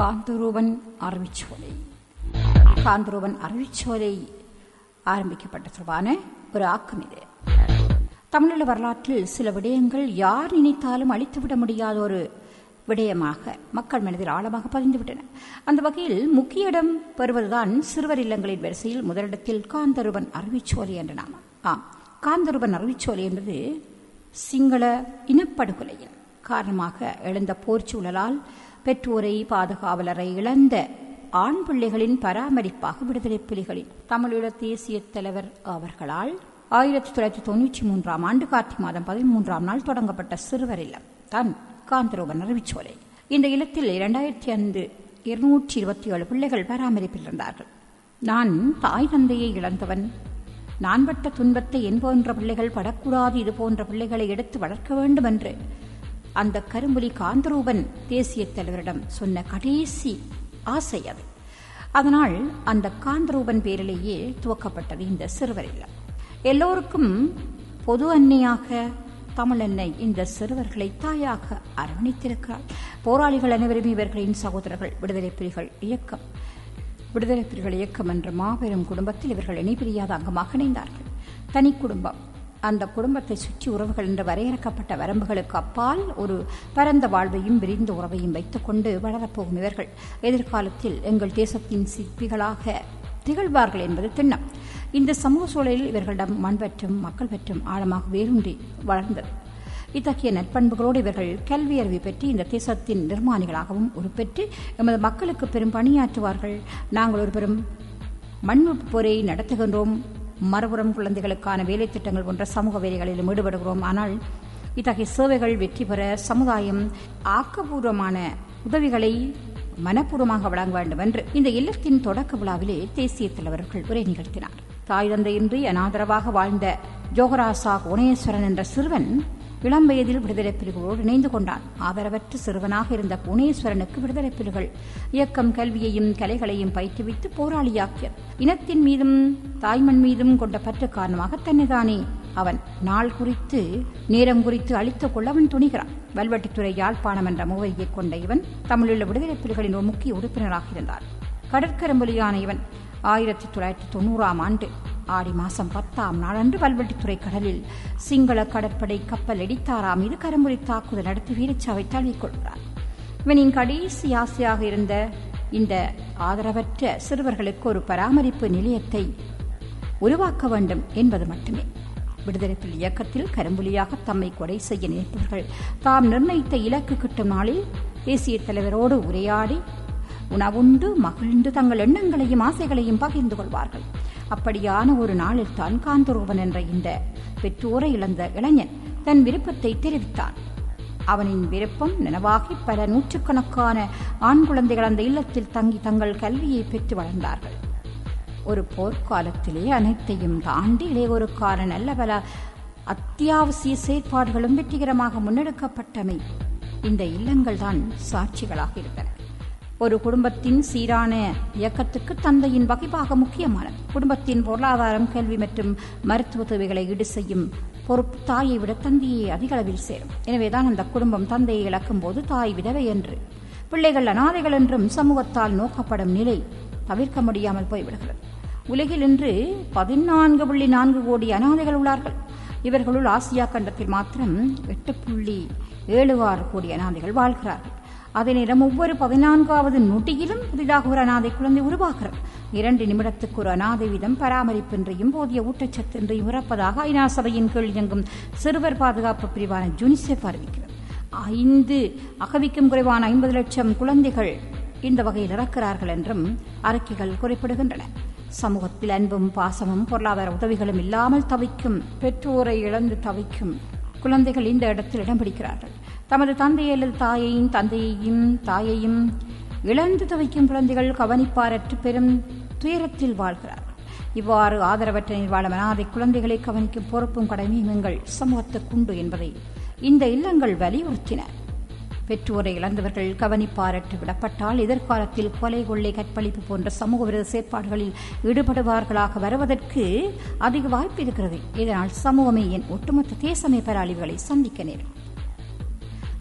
காந்தரூபன் அறிவிச்சோலை காந்தரூபன் அறிவிச்சோலை ஆரம்பிக்கப்பட்ட தொடர்பான ஒரு ஆக்கம் இது தமிழீழ வரலாற்றில் சில விடயங்கள் யார் நினைத்தாலும் அழித்துவிட முடியாத ஒரு விடயமாக மக்கள் மனதில் ஆழமாக பதிந்துவிட்டன அந்த வகையில் முக்கிய இடம் பெறுவதுதான் சிறுவர் இல்லங்களின் வரிசையில் முதலிடத்தில் காந்தருவன் அறிவிச்சோலை என்ற நாமம் ஆம் காந்தருவன் அறிவிச்சோலை என்பது சிங்கள இனப்படுகொலையின் காரணமாக எழுந்த போர் சூழலால் பெற்றோரை பாதுகாவலரை இழந்த ஆண் பிள்ளைகளின் பராமரிப்பாக விடுதலை புலிகளின் தமிழீழ தேசிய தலைவர் அவர்களால் ஆயிரத்தி தொள்ளாயிரத்தி தொன்னூற்றி மூன்றாம் ஆண்டு கார்த்திகை மாதம் பதிமூன்றாம் நாள் தொடங்கப்பட்ட சிறுவர் இல்லம் தான் காந்தரூபன் அறிவிச்சோலை இந்த இல்லத்தில் இரண்டாயிரத்தி ஐந்து இருநூற்றி இருபத்தி ஏழு பிள்ளைகள் பராமரிப்பில் இருந்தார்கள் நான் தாய் தந்தையை இழந்தவன் நான் பட்ட துன்பத்தை என் போன்ற பிள்ளைகள் படக்கூடாது இது போன்ற பிள்ளைகளை எடுத்து வளர்க்க வேண்டும் என்று அந்த கரும்புலி காந்தரூபன் தேசிய தலைவரிடம் சொன்ன கடைசி ஆசை அது அதனால் அந்த காந்தரூபன் பேரிலேயே துவக்கப்பட்டது இந்த சிறுவர் இல்லம் எல்லோருக்கும் பொது அன்னையாக தமிழ் அன்னை இந்த சிறுவர்களை தாயாக அரவணைத்திருக்கிறார் போராளிகள் அனைவரும் இவர்களின் சகோதரர்கள் விடுதலை புலிகள் இயக்கம் விடுதலை புலிகள் இயக்கம் என்ற மாபெரும் குடும்பத்தில் இவர்கள் இணைபிரியாத அங்கமாக இணைந்தார்கள் தனி குடும்பம் அந்த குடும்பத்தை சுற்றி உறவுகள் என்று வரையறுக்கப்பட்ட வரம்புகளுக்கு அப்பால் ஒரு பரந்த வாழ்வையும் விரிந்த உறவையும் வைத்துக்கொண்டு வளரப்போகும் இவர்கள் எதிர்காலத்தில் எங்கள் தேசத்தின் சிற்பிகளாக திகழ்வார்கள் என்பது திண்ணம் இந்த சமூக சூழலில் இவர்களிடம் மண் பற்றும் மக்கள் பற்றும் ஆழமாக வேரூன்றி வளர்ந்தது இத்தகைய நற்பண்புகளோடு இவர்கள் கல்வி அறிவு பெற்று இந்த தேசத்தின் நிர்மாணிகளாகவும் உருப்பெற்று எமது மக்களுக்கு பெரும் பணியாற்றுவார்கள் நாங்கள் ஒரு பெரும் மண்வெப்பு போரை நடத்துகின்றோம் மறுபுறம் குழந்தைகளுக்கான வேலை திட்டங்கள் போன்ற சமூக வேலைகளிலும் ஈடுபடுகிறோம் ஆனால் இத்தகைய சேவைகள் வெற்றி பெற சமுதாயம் ஆக்கபூர்வமான உதவிகளை மனப்பூர்வமாக வழங்க வேண்டும் என்று இந்த இல்லத்தின் தொடக்க விழாவிலே தேசிய தலைவர்கள் உரை நிகழ்த்தினார் தாய் தந்தையின்றி அனாதரவாக வாழ்ந்த ஜோகராசா குணேஸ்வரன் என்ற சிறுவன் இளம் வயதில் விடுதலை புலிகளோடு இணைந்து கொண்டான் ஆதரவற்ற சிறுவனாக இருந்த புவனேஸ்வரனுக்கு விடுதலை புலிகள் இயக்கம் கல்வியையும் கலைகளையும் பயிற்றுவித்து போராளியாக்கியது இனத்தின் மீதும் தாய்மண் மீதும் கொண்ட பற்று காரணமாக தன்னைதானே அவன் நாள் குறித்து நேரம் குறித்து அழித்துக் கொள்ள அவன் துணிகிறான் வல்வெட்டித்துறை யாழ்ப்பாணம் என்ற முகவையை கொண்ட இவன் தமிழுள்ள விடுதலை புலிகளின் ஒரு முக்கிய உறுப்பினராக இருந்தார் கடற்கரம்பொலியான இவன் ஆயிரத்தி தொள்ளாயிரத்தி தொண்ணூறாம் ஆண்டு ஆடி மாசம் பத்தாம் நாளன்று வல்வெட்டித்துறை கடலில் சிங்கள கடற்படை கப்பல் எடித்தாரா மீது கரும்புலி தாக்குதல் நடத்தி வீரச்சாவை தழுவிக்கொள்கிறார் இவனின் கடைசி ஆசையாக இருந்த இந்த ஆதரவற்ற சிறுவர்களுக்கு ஒரு பராமரிப்பு நிலையத்தை உருவாக்க வேண்டும் என்பது மட்டுமே விடுதலை புலி இயக்கத்தில் கரும்புலியாக தம்மை கொலை செய்ய நினைப்பவர்கள் தாம் நிர்ணயித்த இலக்கு கிட்டும் நாளில் தேசிய தலைவரோடு உரையாடி உணவுண்டு மகிழ்ந்து தங்கள் எண்ணங்களையும் ஆசைகளையும் பகிர்ந்து கொள்வார்கள் அப்படியான ஒரு நாளில் தான் காந்தரூபன் என்ற இந்த பெற்றோரை இழந்த இளைஞன் தன் விருப்பத்தை தெரிவித்தான் அவனின் விருப்பம் நினைவாகி பல நூற்றுக்கணக்கான ஆண் குழந்தைகள் அந்த இல்லத்தில் தங்கி தங்கள் கல்வியை பெற்று வளர்ந்தார்கள் ஒரு போர்க்காலத்திலே அனைத்தையும் தாண்டி இளையோருக்கான நல்ல பல அத்தியாவசிய செயற்பாடுகளும் வெற்றிகரமாக முன்னெடுக்கப்பட்டமை இந்த இல்லங்கள் தான் சாட்சிகளாக இருந்தன ஒரு குடும்பத்தின் சீரான இயக்கத்துக்கு தந்தையின் வகைப்பாக முக்கியமானது குடும்பத்தின் பொருளாதாரம் கல்வி மற்றும் மருத்துவ தேவைகளை ஈடு செய்யும் பொறுப்பு தாயை விட தந்தையை அதிக அளவில் சேரும் எனவேதான் அந்த குடும்பம் தந்தையை இழக்கும் போது தாய் விதவை என்று பிள்ளைகள் அனாதைகள் என்றும் சமூகத்தால் நோக்கப்படும் நிலை தவிர்க்க முடியாமல் போய்விடுகிறது உலகில் இன்று பதினான்கு புள்ளி நான்கு கோடி அனாதைகள் உள்ளார்கள் இவர்களுள் ஆசியா கண்டத்தில் மாத்திரம் எட்டு புள்ளி ஏழு ஆறு கோடி அனாதைகள் வாழ்கிறார்கள் அதே நேரம் ஒவ்வொரு பதினான்காவது நொடியிலும் புதிதாக ஒரு அனாதை குழந்தை உருவாகிறது இரண்டு நிமிடத்துக்கு ஒரு அனாதை வீதம் பராமரிப்பின்றியும் போதிய ஊட்டச்சத்தின்றியும் இறப்பதாக ஐநா சபையின் கீழ் இயங்கும் சிறுவர் பாதுகாப்பு பிரிவான ஜுனிசெஃப் அறிவிக்கிறது ஐந்து அகதிக்கும் குறைவான ஐம்பது லட்சம் குழந்தைகள் இந்த வகையில் இறக்கிறார்கள் என்றும் அறிக்கைகள் குறிப்பிடுகின்றன சமூகத்தில் அன்பும் பாசமும் பொருளாதார உதவிகளும் இல்லாமல் தவிக்கும் பெற்றோரை இழந்து தவிக்கும் குழந்தைகள் இந்த இடத்தில் இடம் பிடிக்கிறார்கள் தமது தந்தை அல்லது தாயையும் தந்தையையும் தாயையும் இழந்து தவிக்கும் குழந்தைகள் கவனிப்பாரற்று பெரும் துயரத்தில் வாழ்கிறார்கள் இவ்வாறு ஆதரவற்ற நிர்வாணம் அனாதை குழந்தைகளை கவனிக்கும் பொறுப்பும் கடமையும் எங்கள் சமூகத்துக்குண்டு என்பதை இந்த இல்லங்கள் வலியுறுத்தின பெற்றோரை இழந்தவர்கள் கவனிப்பாரற்று விடப்பட்டால் எதிர்காலத்தில் கொலை கொள்ளை கற்பழிப்பு போன்ற சமூக விரோத செயற்பாடுகளில் ஈடுபடுவார்களாக வருவதற்கு அதிக வாய்ப்பு இருக்கிறது இதனால் சமூகமே என் ஒட்டுமொத்த தேசமே பெற அழிவுகளை சந்திக்க நேரும்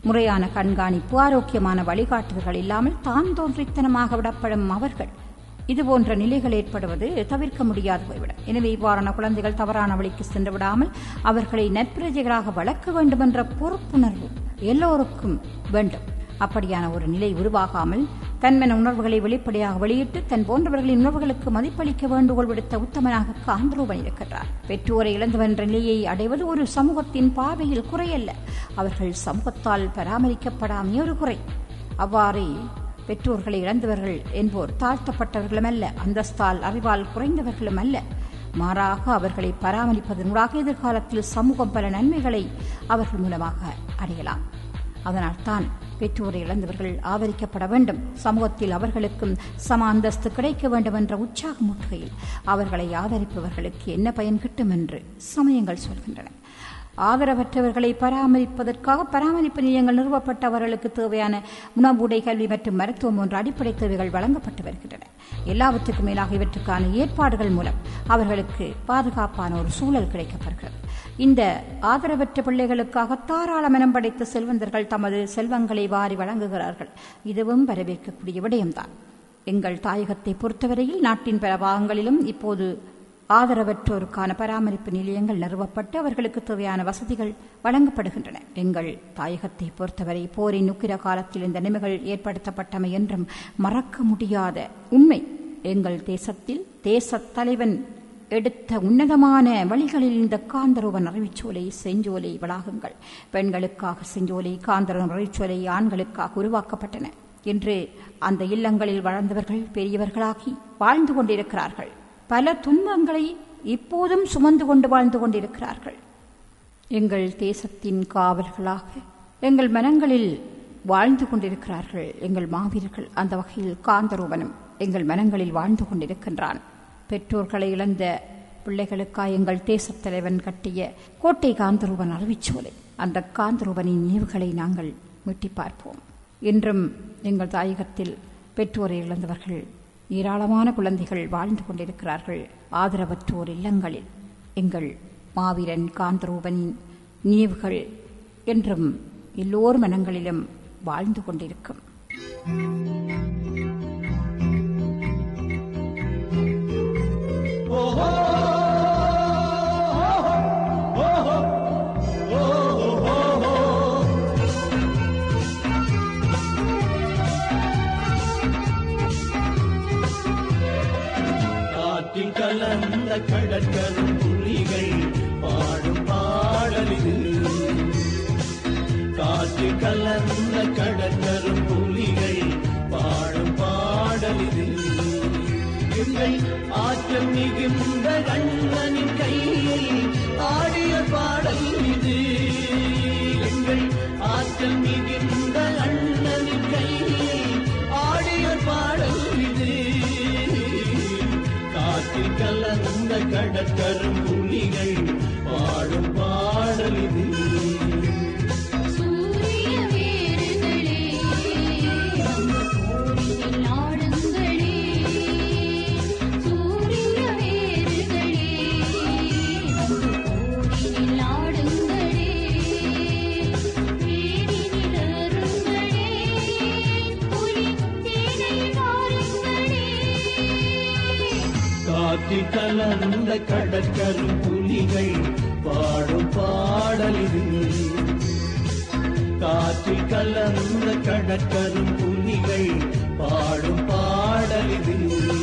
முறையான கண்காணிப்பு ஆரோக்கியமான வழிகாட்டுதல்கள் இல்லாமல் தான் தோன்றித்தனமாக விடப்படும் அவர்கள் இதுபோன்ற நிலைகள் ஏற்படுவது தவிர்க்க முடியாது போய்விடும் எனவே இவ்வாறான குழந்தைகள் தவறான வழிக்கு சென்று விடாமல் அவர்களை நற்பிரஜைகளாக வளர்க்க வேண்டும் என்ற பொறுப்புணர்வு எல்லோருக்கும் வேண்டும் அப்படியான ஒரு நிலை உருவாகாமல் தன்மென உணர்வுகளை வெளிப்படையாக வெளியிட்டு தன் போன்றவர்களின் உணர்வுகளுக்கு மதிப்பளிக்க வேண்டுகோள் விடுத்த உத்தமனாக காந்தரூபன் இருக்கின்றார் பெற்றோரை இழந்தவர் என்ற நிலையை அடைவது ஒரு சமூகத்தின் பார்வையில் குறையல்ல அவர்கள் சமூகத்தால் பராமரிக்கப்படாமே ஒரு குறை அவ்வாறே பெற்றோர்களை இழந்தவர்கள் என்போர் தாழ்த்தப்பட்டவர்களும் அல்ல அந்தஸ்தால் அறிவால் குறைந்தவர்களும் அல்ல மாறாக அவர்களை பராமரிப்பதனூடாக எதிர்காலத்தில் சமூகம் பல நன்மைகளை அவர்கள் மூலமாக அடையலாம் அதனால்தான் பெற்றோரை இழந்தவர்கள் ஆதரிக்கப்பட வேண்டும் சமூகத்தில் அவர்களுக்கும் சம அந்தஸ்து கிடைக்க வேண்டும் என்ற உற்சாகமூட்டுகையில் அவர்களை ஆதரிப்பவர்களுக்கு என்ன பயன் கிட்டும் என்று சமயங்கள் சொல்கின்றன ஆதரவற்றவர்களை பராமரிப்பதற்காக பராமரிப்பு நிலையங்கள் நிறுவப்பட்ட அவர்களுக்கு தேவையான உணவு உடை கல்வி மற்றும் மருத்துவம் போன்ற அடிப்படை தேவைகள் வழங்கப்பட்டு வருகின்றன எல்லாவற்றுக்கும் மேலாக இவற்றுக்கான ஏற்பாடுகள் மூலம் அவர்களுக்கு பாதுகாப்பான ஒரு சூழல் கிடைக்கப்படுகிறது இந்த ஆதரவற்ற பிள்ளைகளுக்காக தாராள மனம் படைத்த செல்வந்தர்கள் தமது செல்வங்களை வாரி வழங்குகிறார்கள் இதுவும் வரவேற்கக்கூடிய விடயம்தான் எங்கள் தாயகத்தை பொறுத்தவரையில் நாட்டின் பல பாகங்களிலும் இப்போது ஆதரவற்றோருக்கான பராமரிப்பு நிலையங்கள் நிறுவப்பட்டு அவர்களுக்கு தேவையான வசதிகள் வழங்கப்படுகின்றன எங்கள் தாயகத்தை பொறுத்தவரை போரின் உக்கிர காலத்தில் இந்த நிலைமைகள் ஏற்படுத்தப்பட்டமை என்றும் மறக்க முடியாத உண்மை எங்கள் தேசத்தில் தேசத் தலைவன் எடுத்த உன்னதமான வழிகளில் இந்த காந்தரூபன் அறிவிச்சோலை செஞ்சோலை வளாகங்கள் பெண்களுக்காக செஞ்சோலை காந்தரூபன் அறிவிச்சோலை ஆண்களுக்காக உருவாக்கப்பட்டன என்று அந்த இல்லங்களில் வளர்ந்தவர்கள் பெரியவர்களாகி வாழ்ந்து கொண்டிருக்கிறார்கள் பல துன்பங்களை இப்போதும் சுமந்து கொண்டு வாழ்ந்து கொண்டிருக்கிறார்கள் எங்கள் தேசத்தின் காவல்களாக எங்கள் மனங்களில் வாழ்ந்து கொண்டிருக்கிறார்கள் எங்கள் மாவீரர்கள் அந்த வகையில் காந்தரூபனும் எங்கள் மனங்களில் வாழ்ந்து கொண்டிருக்கின்றான் பெற்றோர்களை இழந்த பிள்ளைகளுக்காய் எங்கள் தேசத் தலைவன் கட்டிய கோட்டை காந்தரூபன் அறிவிச்சோலை அந்த காந்தரூபனின் நினைவுகளை நாங்கள் மீட்டி பார்ப்போம் இன்றும் எங்கள் தாயகத்தில் பெற்றோரை இழந்தவர்கள் ஏராளமான குழந்தைகள் வாழ்ந்து கொண்டிருக்கிறார்கள் ஆதரவற்றோர் இல்லங்களில் எங்கள் மாவீரன் காந்தரூபனின் நினைவுகள் என்றும் எல்லோர் மனங்களிலும் வாழ்ந்து கொண்டிருக்கும் காற்றில் கலந்த கடற்கரும் புலிகள் பாடும் பாடலிது காற்றில் கலந்த கடற்கரும் புலிகள் பாடும் பாடலிது எங்கள் ஆற்றல் மிகுந்த கண்ணனின் கையில் ஆடிய பாடல் இது எங்கள் ஆற்றல் மிகுந்த அண்ணனின் கையில் ஆடிய பாடல் இது காற்றில் கலந்த கடற்கரும் புலிகள் பாடும் பாடல் இது சூரிய வேர்களே கோவிலில் ஆடுங்களே சூரிய வேர்களே கோவிலில் ஆடுங்களே வீடினில் அருங்களே புலி தேனை வாருங்களே காற்றில் கலந்த கடற்கரும் புலிகள் பாடும் பாடல் இது காற்றில் கலந்த கடற்கரும் புலிகள் பாடும் பாடல் இது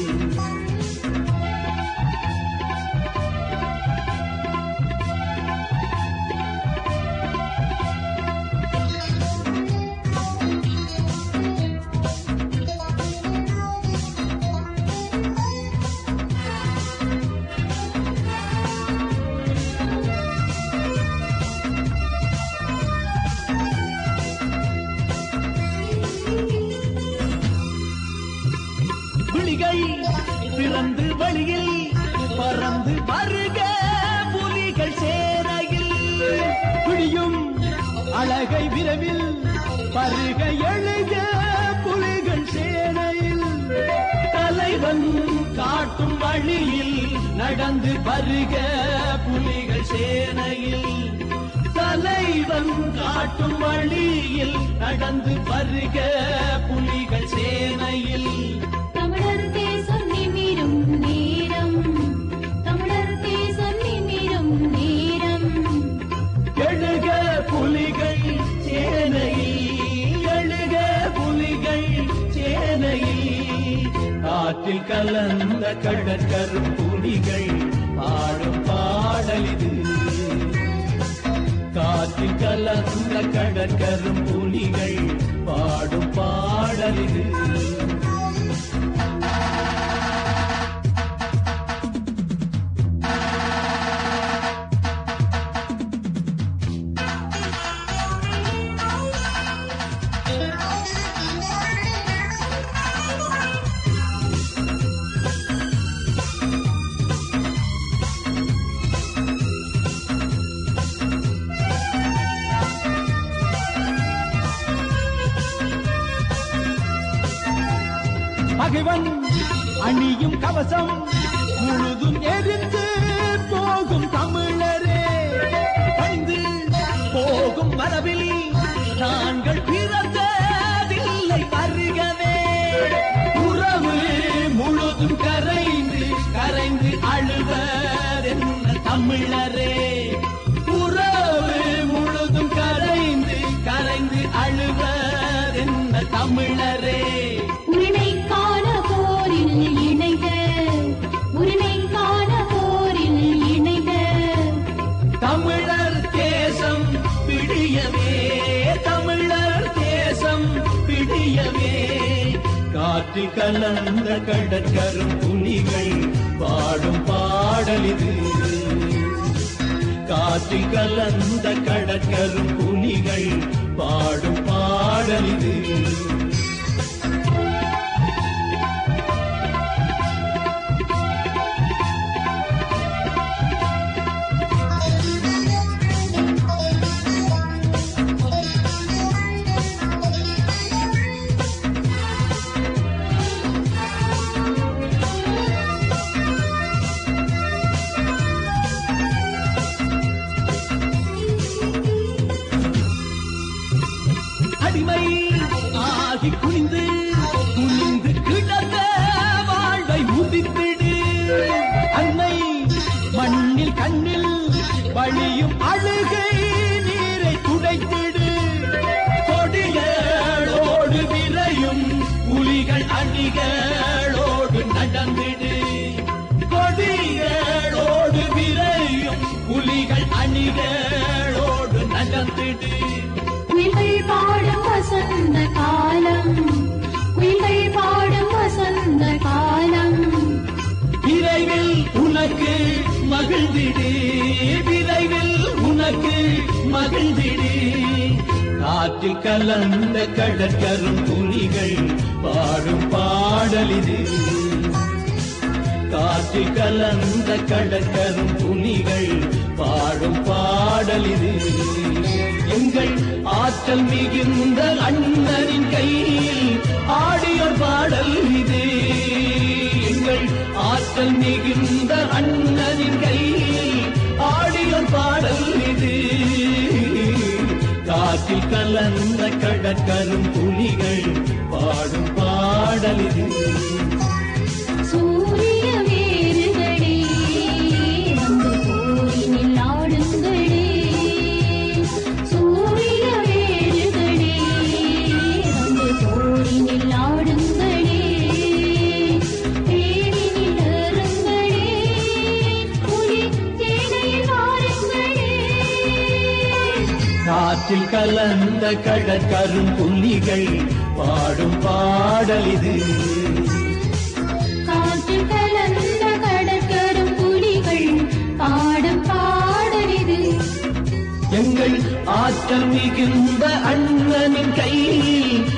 விழிகள் திறந்து வழியில் பறந்து வருக புலிகள் சேரையில் பிடியும் அழகை விரைவில் பருக எழுக புலிகள் சேனையில் தலைவன் காட்டும் வழியில் நடந்து வருக புலிகள் சேனையில் தலைவன் தேசம் காட்டும் வழியில் நடந்து வருக புலிகள் சேனையில் தமிழர் தேசம் நிமிரும் நேரம் தமிழர் தேசம் நிமிரும் நேரம் எழுக புலிகள் சேனையில் எழுக புலிகள் சேனையில் காற்றில் கலந்த கடற்கரும் புலிகள் பாடும் பாடலிது காற்றில் கலந்த கடற்கரும் புலிகள் பாடும் பாடலிது பகைவன் அணியும் கவசம் முழுதும் எரிந்து போகும் தமிழரே பணிந்து போகும் மரபில் நாங்கள் பிறந்ததில்லை வருகவே உறவு முழுதும் கரைந்து கரைந்து அழுவதென்ன தமிழரே உறவு முழுதும் கரைந்து கரைந்து அழுவதென்ன தமிழரே உரிமைக்கான போரில் இணைக உரிமைக்கான போரில் இணைக தமிழர் தேசம் பிடியவே தமிழர் தேசம் பிடியவே காற்றில் கலந்த கடற்கரும் புலிகள் பாடும் பாடலிது காற்றில் கலந்த கடற்கரும் புலிகள் பாடும் பாடலிது அடிமை ஆகி குனிந்து குனிந்து கிடந்த வாழ்வை உதித்திடு அன்னை மண்ணில் கண்ணில் வழியும் அழுகை நீரை துடைத்திடு கொடிகளோடு விரையும் புலிகள் அணிகளோடு நடந்திடு கொடிகளோடு விரையும் புலிகள் அணிகளோடு நடந்திடு குயில்கள் பாடும் வசந்த காலம் குயில்கள் பாடும் வசந்த காலம் விரைவில் உனக்கு மகிழ்ந்திடு விரைவில் உனக்கு மகிழ்ந்திடு காற்றில் கலந்த கடற்கரும் புலிகள் பாடும் பாடலிது காற்றில் கலந்த கடற்கரும் புலிகள் பாடும் பாடலிது எங்கள் ஆற்றல் மிகுந்த அண்ணனின் கையில் ஆடியோர் பாடல் இது எங்கள் ஆற்றல் மிகுந்த அண்ணனின் கையில் ஆடியோர் பாடல் இது காற்றில் கலந்த கடற்கரும் புலிகள் பாடும் பாடல் இது சூரிய வேறுகளே வந்து போரினில் ஆடுங்களே சூரிய வேறுகளே வந்து போரினில் ஆடுங்களே தேடினில் அருங்களே புலி தேனையில் வாருங்களே காற்றில் கலந்த கடற்கரும் புலிகள் பாடும் பாடல் இது காற்று கலந்த கடற்கரும் புலிகள் பாடும் பாடலிது எங்கள் ஆற்றல் மிகுந்த அண்ணனின் கையில்